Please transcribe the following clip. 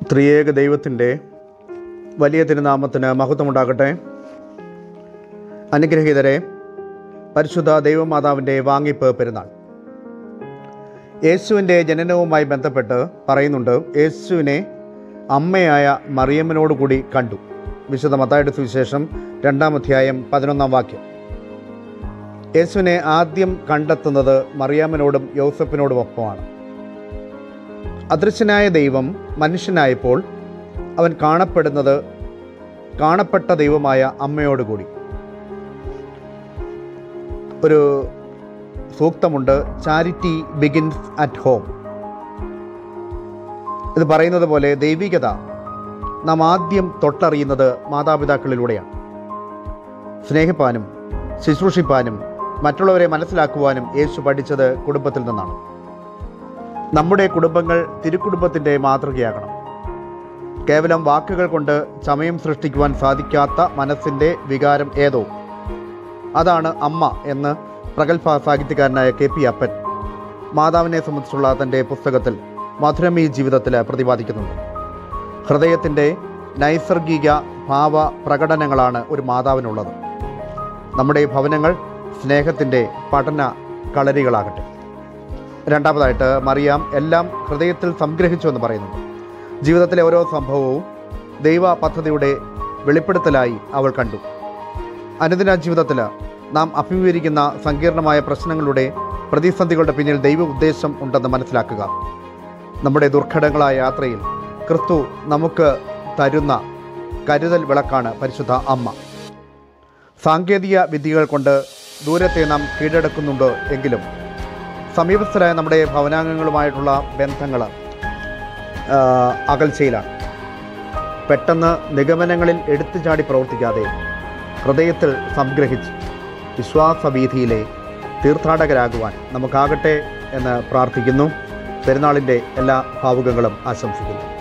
ത്രിയേക ദൈവത്തിൻ്റെ വലിയ തിരുനാമത്തിന് മഹത്വമുണ്ടാകട്ടെ അനുഗ്രഹീതരെ പരിശുദ്ധ ദൈവമാതാവിൻ്റെ വാങ്ങിപ്പ് പെരുന്നാൾ യേശുവിൻ്റെ ജനനവുമായി ബന്ധപ്പെട്ട് പറയുന്നുണ്ട് യേശുവിനെ അമ്മയായ മറിയമ്മനോട് കൂടി കണ്ടു വിശുദ്ധ മത്തായുടെ സുവിശേഷം രണ്ടാം അധ്യായം പതിനൊന്നാം വാക്യം യേശുവിനെ ആദ്യം കണ്ടെത്തുന്നത് മറിയാമ്മനോടും യോസഫിനോടും ഒപ്പമാണ് അദൃശ്യനായ ദൈവം മനുഷ്യനായപ്പോൾ അവൻ കാണപ്പെടുന്നത് കാണപ്പെട്ട ദൈവമായ അമ്മയോടുകൂടി ഒരു സൂക്തമുണ്ട് ചാരിറ്റി ബിഗിൻസ് അറ്റ് ഹോം ഇത് പറയുന്നത് പോലെ ദൈവികത നാം ആദ്യം തൊട്ടറിയുന്നത് മാതാപിതാക്കളിലൂടെയാണ് സ്നേഹിപ്പാനും ശുശ്രൂഷിപ്പാനും മറ്റുള്ളവരെ മനസ്സിലാക്കുവാനും യേശു പഠിച്ചത് കുടുംബത്തിൽ നിന്നാണ് നമ്മുടെ കുടുംബങ്ങൾ തിരുക്കുടുംബത്തിൻ്റെ മാതൃകയാകണം കേവലം വാക്കുകൾ കൊണ്ട് ചമയം സൃഷ്ടിക്കുവാൻ സാധിക്കാത്ത മനസ്സിൻ്റെ വികാരം ഏതോ അതാണ് അമ്മ എന്ന് പ്രഗത്ഭ സാഹിത്യകാരനായ കെ പി അപ്പൻ മാതാവിനെ സംബന്ധിച്ചുള്ള തൻ്റെ പുസ്തകത്തിൽ മധുരമീ ജീവിതത്തിൽ പ്രതിപാദിക്കുന്നുണ്ട് ഹൃദയത്തിൻ്റെ നൈസർഗിക ഭാവ പ്രകടനങ്ങളാണ് ഒരു മാതാവിനുള്ളത് നമ്മുടെ ഭവനങ്ങൾ സ്നേഹത്തിൻ്റെ പഠന കളരികളാകട്ടെ രണ്ടാമതായിട്ട് മറിയാം എല്ലാം ഹൃദയത്തിൽ സംഗ്രഹിച്ചു എന്ന് പറയുന്നുണ്ട് ജീവിതത്തിലെ ഓരോ സംഭവവും ദൈവ പദ്ധതിയുടെ വെളിപ്പെടുത്തലായി അവൾ കണ്ടു അനുദിന ജീവിതത്തിൽ നാം അഭിമുഖീകരിക്കുന്ന സങ്കീർണമായ പ്രശ്നങ്ങളുടെ പ്രതിസന്ധികളുടെ പിന്നിൽ ദൈവ ഉദ്ദേശം ഉണ്ടെന്ന് മനസ്സിലാക്കുക നമ്മുടെ ദുർഘടങ്ങളായ യാത്രയിൽ ക്രിസ്തു നമുക്ക് തരുന്ന കരുതൽ വിളക്കാണ് പരിശുദ്ധ അമ്മ സാങ്കേതിക വിദ്യകൾ കൊണ്ട് ദൂരത്തെ നാം കീഴടക്കുന്നുണ്ട് എങ്കിലും സമീപസ്ഥരായ നമ്മുടെ ഭവനാംഗങ്ങളുമായിട്ടുള്ള ബന്ധങ്ങൾ അകൽച്ചയിലാണ് പെട്ടെന്ന് നിഗമനങ്ങളിൽ എടുത്തു ചാടി പ്രവർത്തിക്കാതെ ഹൃദയത്തിൽ സംഗ്രഹിച്ച് വിശ്വാസവീതിയിലെ തീർത്ഥാടകരാകുവാൻ നമുക്കാകട്ടെ എന്ന് പ്രാർത്ഥിക്കുന്നു പെരുന്നാളിൻ്റെ എല്ലാ ഭാവുകങ്ങളും ആശംസിക്കുന്നു